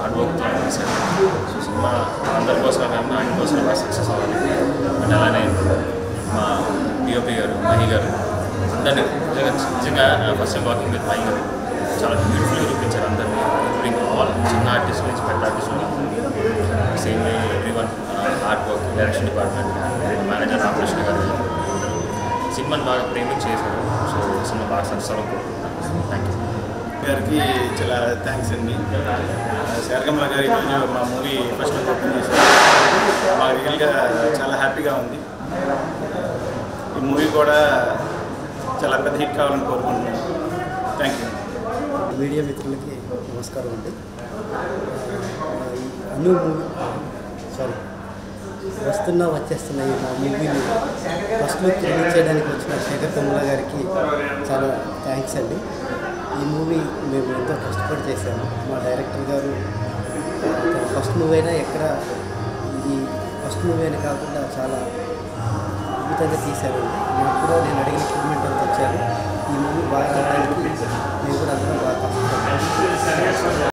hard వర్క్తో చేశారు so cinema అందరి కోసం కానీ ఆయన కోసం బాగా సక్సెస్ అవ్వాలి అండ్ అలానే మా డిఓపి గారు మహి గారు అందరినీ నిజంగా నిజంగా first time working with Mahi garu చాలా బ్యూటిఫుల్గా చూపించారు అందరినీ ఇంక్లూడింగ్ ఆల్ చిన్న ఆర్టిస్ట్ నుంచి పెద్ద artist same way everyone hard work direction department manager Ramakrishna garu సినిమాని బాగా ప్రేమించి చేశారు సో సినిమా బాగా సక్సెస్ అవ్వకపోతుంది థ్యాంక్ యూ గారికి చాలా థ్యాంక్స్ అండి శారగమ్మ గారు ఈరోజు మా మూవీ ఫస్ట్ ఓపెన్ చేశారు మాకు రియల్గా చాలా హ్యాపీగా ఉంది ఈ మూవీ కూడా చాలా పెద్ద హిట్ కావాలని కోరుకుంటున్నాను థ్యాంక్ యూ మీడియా మిత్రులకి నమస్కారం అండి అను మూవీ సారీ వస్తున్నా వచ్చేస్తున్న ఈ మా మూవీని ఫస్ట్ లుక్ రిలీజ్ చేయడానికి వచ్చిన శేఖర్ తమ్ముల గారికి చాలా థ్యాంక్స్ అండి ఈ మూవీ మేము ఎంతో కష్టపడి చేశాము మా డైరెక్టర్ గారు తన ఫస్ట్ మూవీ అయినా ఎక్కడ ఇది ఫస్ట్ మూవీ అని కాకుండా చాలా అద్భుతంగా తీశారండి నాకు కూడా నేను అడిగిన ట్రీట్మెంట్ అంతా వచ్చారు ఈ మూవీ బాగా రావడానికి మేము కూడా అందరం బాగా కష్టపడ్డాము